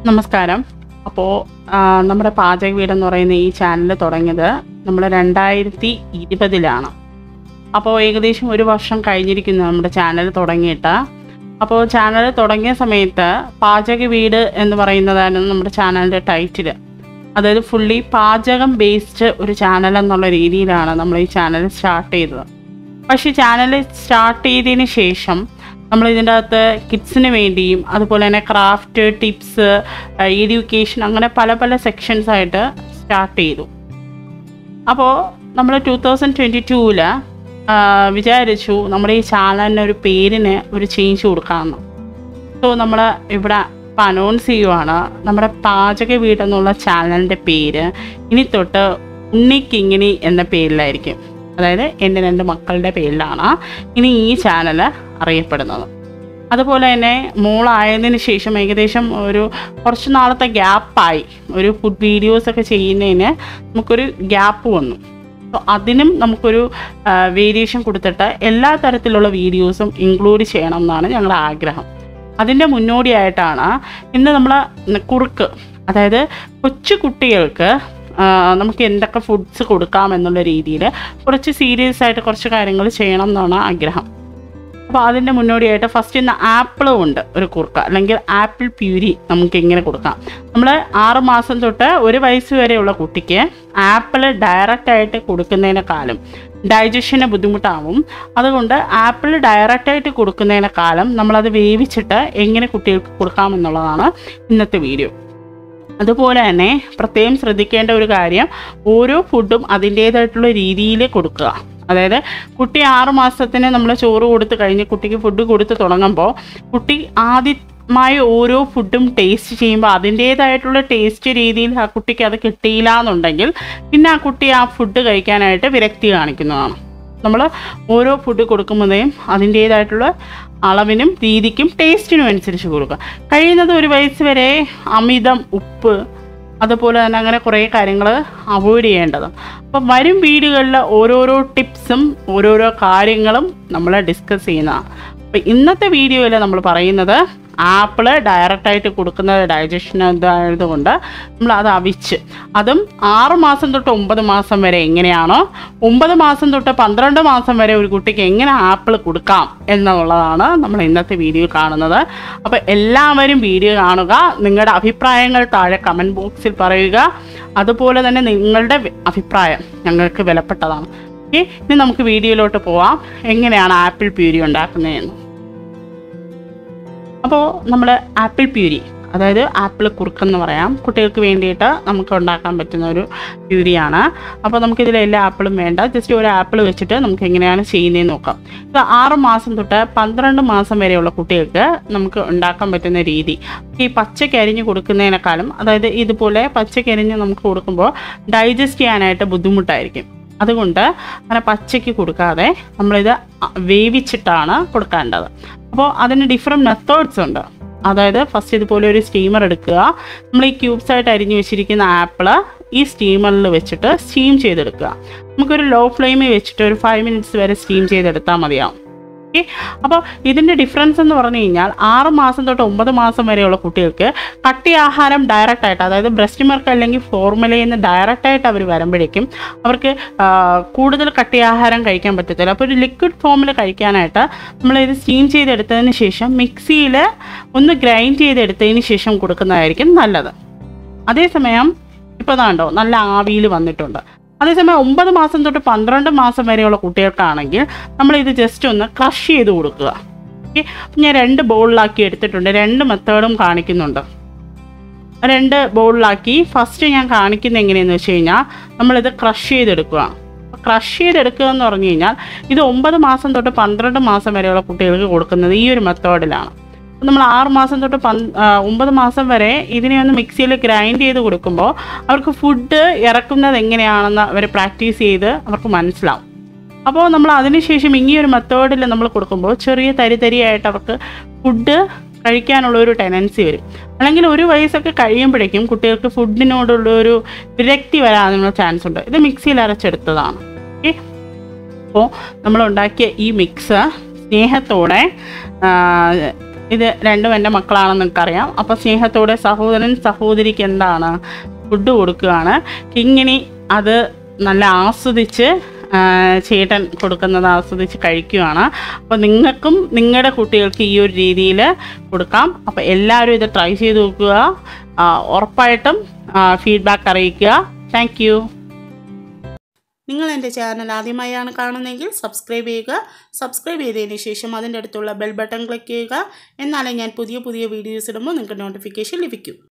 നമസ്കാരം അപ്പോൾ നമ്മുടെ പാചക വീടെന്ന് പറയുന്ന ഈ ചാനൽ തുടങ്ങിയത് നമ്മൾ രണ്ടായിരത്തി ഇരുപതിലാണ് അപ്പോൾ ഏകദേശം ഒരു വർഷം കഴിഞ്ഞിരിക്കുന്നു നമ്മുടെ ചാനൽ തുടങ്ങിയിട്ട് അപ്പോൾ ചാനൽ തുടങ്ങിയ സമയത്ത് പാചക വീട് എന്ന് പറയുന്നതായിരുന്നു നമ്മുടെ ചാനലിൻ്റെ ടൈറ്റിൽ അതായത് ഫുള്ളി പാചകം ബേസ്ഡ് ഒരു ചാനൽ എന്നുള്ള രീതിയിലാണ് നമ്മൾ ഈ ചാനൽ സ്റ്റാർട്ട് ചെയ്തത് പക്ഷേ ചാനൽ സ്റ്റാർട്ട് ചെയ്തതിന് ശേഷം നമ്മൾ ഇതിൻ്റെ അകത്ത് കിഡ്സിന് വേണ്ടിയും അതുപോലെ തന്നെ ക്രാഫ്റ്റ് ടിപ്സ് എഡ്യൂക്കേഷൻ അങ്ങനെ പല പല സെക്ഷൻസ് ആയിട്ട് സ്റ്റാർട്ട് ചെയ്തു അപ്പോൾ നമ്മൾ ടൂ തൗസൻഡ് ട്വൻറ്റി ടൂവിൽ വിചാരിച്ചു നമ്മുടെ ഈ ചാനലിന് ഒരു പേരിന് ഒരു ചേഞ്ച് കൊടുക്കാമെന്ന് സോ നമ്മൾ ഇവിടെ ഇപ്പം അനൗൺസ് ചെയ്യുവാണ് നമ്മുടെ പാചക വീട് എന്നുള്ള ചാനലിൻ്റെ പേര് ഇനി തൊട്ട് ഉണ്ണിക്കിങ്ങിണി എന്ന പേരിലായിരിക്കും അതായത് എൻ്റെ രണ്ട് മക്കളുടെ പേരിലാണ് ഇനി ഈ ചാനൽ അറിയപ്പെടുന്നത് അതുപോലെ തന്നെ മോളായതിനു ശേഷം ഏകദേശം ഒരു കുറച്ച് നാളത്തെ ഗ്യാപ്പായി ഒരു ഫുഡ് വീഡിയോസ് ഒക്കെ ചെയ്യുന്നതിന് നമുക്കൊരു ഗ്യാപ്പ് വന്നു സോ അതിനും നമുക്കൊരു വേരിയേഷൻ കൊടുത്തിട്ട് എല്ലാ തരത്തിലുള്ള വീഡിയോസും ഇൻക്ലൂഡ് ചെയ്യണം എന്നാണ് ഞങ്ങളുടെ ആഗ്രഹം അതിൻ്റെ മുന്നോടിയായിട്ടാണ് ഇന്ന് നമ്മൾ കുറുക്ക് അതായത് കൊച്ചു കുട്ടികൾക്ക് ആ, നമുക്ക് എന്തൊക്കെ ഫുഡ്സ് കൊടുക്കാം എന്നുള്ള രീതിയിൽ കുറച്ച് സീരിയസ് ആയിട്ട് കുറച്ച് കാര്യങ്ങൾ ചെയ്യണം എന്നാണ് ആഗ്രഹം അപ്പോൾ അതിൻ്റെ മുന്നോടിയായിട്ട് ഫസ്റ്റ് ഇന്ന് ആപ്പിളും ഉണ്ട് ഒരു കുറുക്ക അല്ലെങ്കിൽ ആപ്പിൾ പ്യൂരി നമുക്ക് ഇങ്ങനെ കൊടുക്കാം നമ്മൾ ആറ് മാസം തൊട്ട് ഒരു വയസ്സ് വരെയുള്ള കുട്ടിക്ക് ആപ്പിൾ ഡയറക്റ്റായിട്ട് കൊടുക്കുന്നതിനേക്കാളും ഡൈജഷന് ബുദ്ധിമുട്ടാവും അതുകൊണ്ട് ആപ്പിൾ ഡയറക്റ്റായിട്ട് കൊടുക്കുന്നതിനേക്കാളും നമ്മളത് വേവിച്ചിട്ട് എങ്ങനെ കുട്ടികൾക്ക് കൊടുക്കാമെന്നുള്ളതാണ് ഇന്നത്തെ വീഡിയോ അതുപോലെ തന്നെ പ്രത്യേകം ശ്രദ്ധിക്കേണ്ട ഒരു കാര്യം ഓരോ ഫുഡും അതിൻ്റേതായിട്ടുള്ള രീതിയിൽ കൊടുക്കുക അതായത് കുട്ടി ആറ് മാസത്തിന് നമ്മൾ ചോറ് കൊടുത്ത് കഴിഞ്ഞ് കുട്ടിക്ക് ഫുഡ് കൊടുത്ത് തുടങ്ങുമ്പോൾ കുട്ടി ആദ്യമായി ഓരോ ഫുഡും ടേസ്റ്റ് ചെയ്യുമ്പോൾ അതിൻ്റേതായിട്ടുള്ള ടേസ്റ്റ് രീതിയിൽ ആ കുട്ടിക്ക് അത് കിട്ടിയില്ല എന്നുണ്ടെങ്കിൽ പിന്നെ ആ കുട്ടി ആ ഫുഡ് കഴിക്കാനായിട്ട് വിരക്തി കാണിക്കുന്നതാണ് നമ്മൾ ഓരോ ഫുഡ് കൊടുക്കുമ്പോഴേയും അതിൻ്റേതായിട്ടുള്ള അളവിനും രീതിക്കും ടേസ്റ്റിനും അനുസരിച്ച് കൊടുക്കുക കഴിയുന്നത് ഒരു വയസ്സ് വരെ അമിതം ഉപ്പ് അതുപോലെ തന്നെ അങ്ങനെ കുറേ കാര്യങ്ങൾ അവോയ്ഡ് ചെയ്യേണ്ടത് അപ്പം വരും വീടുകളിൽ ഓരോരോ ടിപ്സും ഓരോരോ കാര്യങ്ങളും നമ്മൾ ഡിസ്കസ് ചെയ്യുന്നതാണ് അപ്പം ഇന്നത്തെ വീഡിയോയിൽ നമ്മൾ പറയുന്നത് ആപ്പിള് ഡയറക്റ്റായിട്ട് കൊടുക്കുന്നത് ഡൈജഷൻ ഇതായതുകൊണ്ട് നമ്മൾ അത് അവിച്ച് അതും ആറ് മാസം തൊട്ട് ഒമ്പത് മാസം വരെ എങ്ങനെയാണോ ഒമ്പത് മാസം തൊട്ട് പന്ത്രണ്ട് മാസം വരെ ഒരു കുട്ടിക്ക് എങ്ങനെ ആപ്പിൾ കൊടുക്കാം എന്നുള്ളതാണ് നമ്മൾ ഇന്നത്തെ വീഡിയോ കാണുന്നത് അപ്പോൾ എല്ലാവരും വീഡിയോ കാണുക നിങ്ങളുടെ അഭിപ്രായങ്ങൾ താഴെ കമൻറ്റ് ബോക്സിൽ പറയുക അതുപോലെ തന്നെ നിങ്ങളുടെ വി- അഭിപ്രായം ഞങ്ങൾക്ക് വിലപ്പെട്ടതാണ് ഓക്കെ ഇനി നമുക്ക് വീഡിയോയിലോട്ട് പോവാം എങ്ങനെയാണ് ആപ്പിൾ പ്യൂരി ഉണ്ടാക്കുന്നതെന്ന് അപ്പോൾ നമ്മൾ ആപ്പിൾ പ്യൂരി അതായത് ആപ്പിൾ കുറുക്കെന്ന് പറയാം കുട്ടികൾക്ക് വേണ്ടിയിട്ട് നമുക്ക് ഉണ്ടാക്കാൻ പറ്റുന്ന ഒരു പ്യൂരിയാണ് അപ്പോൾ നമുക്കിതിൽ എല്ലാ ആപ്പിളും വേണ്ട ജസ്റ്റ് ഒരു ആപ്പിൾ വെച്ചിട്ട് നമുക്ക് എങ്ങനെയാണ് ചെയ്യുന്നതെന്ന് നോക്കാം ഇത് ആറ് മാസം തൊട്ട് പന്ത്രണ്ട് മാസം വരെയുള്ള കുട്ടികൾക്ക് നമുക്ക് ഉണ്ടാക്കാൻ പറ്റുന്ന രീതി ഈ പച്ചയ്ക്ക് അരിഞ്ഞ് കൊടുക്കുന്നതിനേക്കാളും അതായത് ഇതുപോലെ പച്ചയ്ക്ക് അരിഞ്ഞ് നമുക്ക് കൊടുക്കുമ്പോൾ ഡൈജസ്റ്റ് ചെയ്യാനായിട്ട് ബുദ്ധിമുട്ടായിരിക്കും അതുകൊണ്ട് അങ്ങനെ പച്ചയ്ക്ക് കൊടുക്കാതെ നമ്മളിത് അ- വേവിച്ചിട്ടാണ് കൊടുക്കേണ്ടത് അപ്പോൾ അതിന് ഡിഫറെൻറ്റ് മെത്തേഡ്സ് ഉണ്ട് അതായത് ഫസ്റ്റ് ഇതുപോലെ ഒരു സ്റ്റീമർ എടുക്കുക നമ്മൾ ഈ ക്യൂബ്സ് ആയിട്ട് അരിഞ്ഞു വെച്ചിരിക്കുന്ന ആപ്പിള് ഈ സ്റ്റീമറിൽ വെച്ചിട്ട് സ്റ്റീം ചെയ്തെടുക്കുക നമുക്കൊരു ലോ ഫ്ലെയിമിൽ വെച്ചിട്ട് ഒരു ഫൈവ് മിനിറ്റ്സ് വരെ സ്റ്റീം ചെയ്തെടുത്താൽ മതിയാവും ഓക്കെ അപ്പോൾ ഇതിൻ്റെ ഡിഫറൻസ് എന്ന് പറഞ്ഞു കഴിഞ്ഞാൽ ആറ് മാസം തൊട്ട് ഒമ്പത് മാസം വരെയുള്ള കുട്ടികൾക്ക് കട്ടി ആഹാരം ഡയറക്റ്റ് ആയിട്ട് അതായത് ബ്രസ്റ്റ് മിൽക്ക് അല്ലെങ്കിൽ ഫോർമുലയിൽ നിന്ന് ഡയറക്റ്റ് ആയിട്ട് അവർ വരുമ്പോഴേക്കും അവർക്ക് ആ, കൂടുതൽ കട്ടി ആഹാരം കഴിക്കാൻ പറ്റത്തില്ല അപ്പോൾ ഒരു ലിക്വിഡ് ഫോമിൽ കഴിക്കാനായിട്ട് നമ്മളിത് സ്റ്റീം ചെയ്തെടുത്തതിന് ശേഷം മിക്സിയിൽ ഒന്ന് ഗ്രൈൻഡ് ചെയ്തെടുത്തതിന് ശേഷം കൊടുക്കുന്നതായിരിക്കും നല്ലത് അതേസമയം ഇപ്പോൾ ഇതാണ്ടോ നല്ല ആവിയിൽ വന്നിട്ടുണ്ട് അതേസമയം ഒമ്പത് മാസം തൊട്ട് പന്ത്രണ്ട് മാസം വരെയുള്ള കുട്ടികൾക്കാണെങ്കിൽ നമ്മളിത് ജസ്റ്റ് ഒന്ന് ക്രഷ് ചെയ്ത് കൊടുക്കുക ഓക്കെ ഞാൻ രണ്ട് ബൗളിലാക്കി എടുത്തിട്ടുണ്ട് രണ്ട് മെത്തേഡും കാണിക്കുന്നുണ്ട് രണ്ട് ബൗളിലാക്കി ഫസ്റ്റ് ഞാൻ കാണിക്കുന്നത് എങ്ങനെയെന്ന് വെച്ച് കഴിഞ്ഞാൽ നമ്മളിത് ക്രഷ് ചെയ്തെടുക്കുക ക്രഷ് ചെയ്തെടുക്കുക എന്ന് പറഞ്ഞു കഴിഞ്ഞാൽ ഇത് ഒമ്പത് മാസം തൊട്ട് പന്ത്രണ്ട് മാസം വരെയുള്ള കുട്ടികൾക്ക് കൊടുക്കുന്നത് ഈ ഒരു മെത്തേഡിലാണ് നമ്മൾ ആറ് മാസം തൊട്ട് പന്ത് ആ, ഒമ്പത് മാസം വരെ ഇതിനെ ഒന്ന് മിക്സിയിൽ ഗ്രൈൻഡ് ചെയ്ത് കൊടുക്കുമ്പോൾ അവർക്ക് ഫുഡ് ഇറക്കുന്നത് എങ്ങനെയാണെന്ന് അവർ പ്രാക്ടീസ് ചെയ്ത് അവർക്ക് മനസ്സിലാവും അപ്പോൾ നമ്മൾ അതിനുശേഷം ഇങ്ങനെയൊരു മെത്തേഡിൽ നമ്മൾ കൊടുക്കുമ്പോൾ ചെറിയ തരി തരിയായിട്ട് അവർക്ക് ഫുഡ് കഴിക്കാനുള്ള ഒരു ടെൻഡൻസി വരും അല്ലെങ്കിൽ ഒരു വയസ്സൊക്കെ കഴിയുമ്പോഴേക്കും കുട്ടികൾക്ക് ഫുഡിനോടുള്ള ഒരു വിരക്തി വരാനുള്ള ചാൻസ് ഉണ്ട് ഇത് മിക്സിയിൽ അരച്ചെടുത്തതാണ് ഓക്കെ അപ്പോൾ നമ്മൾ ഉണ്ടാക്കിയ ഈ മിക്സ് സ്നേഹത്തോടെ ആ, ഇത് രണ്ടും എൻ്റെ മക്കളാണെന്ന് നിങ്ങൾക്കറിയാം അപ്പോൾ സ്നേഹത്തോടെ സഹോദരൻ സഹോദരിക്ക് എന്താണ് ഫുഡ് കൊടുക്കുകയാണ് കിങ്ങിണി അത് നല്ല ആസ്വദിച്ച് ആ, ചേട്ടൻ കൊടുക്കുന്നത് ആസ്വദിച്ച് കഴിക്കുകയാണ് അപ്പോൾ നിങ്ങൾക്കും നിങ്ങളുടെ കുട്ടികൾക്ക് ഈ ഒരു രീതിയിൽ കൊടുക്കാം അപ്പോൾ എല്ലാവരും ഇത് ട്രൈ ചെയ്ത് നോക്കുക ആ, ഉറപ്പായിട്ടും ഫീഡ്ബാക്ക് അറിയിക്കുക താങ്ക് യു നിങ്ങൾ എൻ്റെ ചാനൽ ആദ്യമായാണ് കാണുന്നതെങ്കിൽ സബ്സ്ക്രൈബ് ചെയ്യുക സബ്സ്ക്രൈബ് ചെയ്തതിന് ശേഷം അതിൻ്റെ അടുത്തുള്ള ബെൽ ബട്ടൺ ക്ലിക്ക് ചെയ്യുക എന്നാലേ ഞാൻ പുതിയ പുതിയ വീഡിയോസ് ഇടുമ്പോൾ നിങ്ങൾക്ക് നോട്ടിഫിക്കേഷൻ ലഭിക്കും